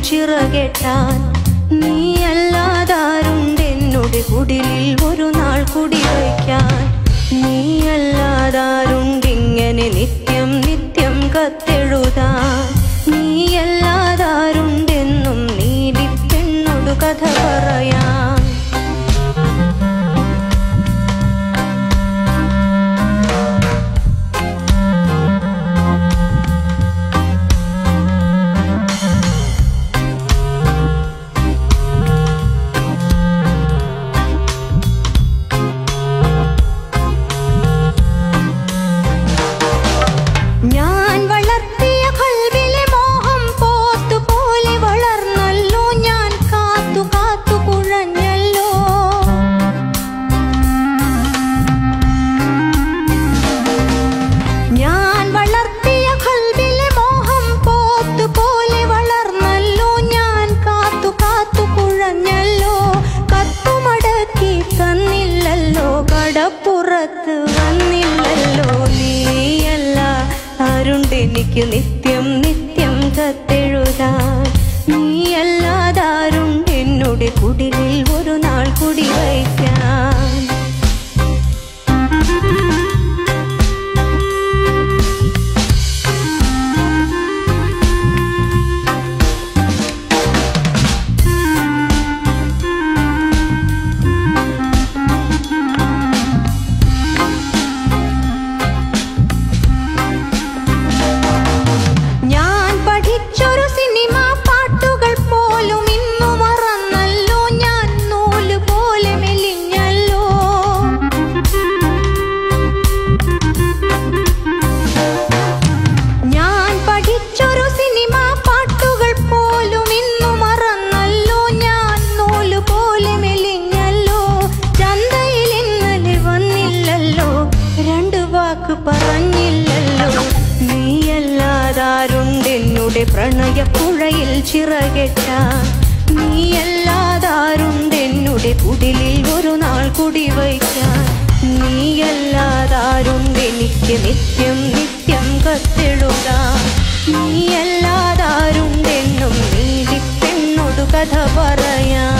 ചിറകെട്ടാൻ നീയല്ലാതാരുണ്ടെന്നുടെ കുടിലിൽ ഒരു നാൾ കുടിവയ്ക്കാൻ നീയല്ലാതാരുണ്ടിങ്ങനെ നിത്യം നിത്യം കത്തെഴുതാൻ നീയല്ലാതാരുണ്ടെന്നും നീലിപ്പെണ്ണോട് കഥ പറയാൻ ഞാൻ വളർത്തിയ കൽവിലെ മോഹം പോത്തുപോലെ വളർന്നല്ലോ ഞാൻ കാത്തു കാത്തു കുഴഞ്ഞല്ലോ ഞാൻ വളർത്തിയ കൽവിലെ മോഹം പോത്തുപോലെ വളർന്നല്ലോ ഞാൻ കാത്തു കാത്തു കുഴഞ്ഞല്ലോ കത്തുമടക്കി തന്നില്ലല്ലോ കടപ്പുറത്ത് വന്നില്ലല്ലോ നീയല്ല ആരുണ്ടെനിക്ക് നിത്യം നിത്യം കത്തെഴുതാൻ നീയല്ലാതാരുണ്ട് എന്നോട് കുടിലിൽ ഒരു നാൾ കുടി വയ്ക്കാൻ ഞാൻ പഠിച്ചൊരു സിനിമ പാട്ടുകൾ പോലും ഇന്നു മറന്നല്ലോ ഞാൻ നൂല് പോലെ മെലിഞ്ഞല്ലോ ഞാൻ പഠിച്ചൊരു സിനിമ പാട്ടുകൾ പോലും ഇന്നു മറന്നല്ലോ ഞാൻ നൂല് പോലെ മെലിഞ്ഞല്ലോ ചന്തയിൽ ഇന്നലെ വന്നില്ലല്ലോ രണ്ട് വാക്ക് പറഞ്ഞില്ലല്ലോ നീയല്ലാതാരുണ്ടെന്നുടെ പ്രണയപ്പുഴയിൽ ചിറകെട്ടാൻ നീയല്ലാതാരുണ്ടെന്നുടെ കുടിലിൽ ഒരു നാൾ കുടിവയ്ക്കാൻ നീയല്ലാതാരുണ്ടെനിക്ക് നിത്യം നിത്യം കത്തെഴുതാം നീയല്ലാതാരുണ്ടെന്നും നീലിപ്പെണ്ണോട് കഥ പറയാൻ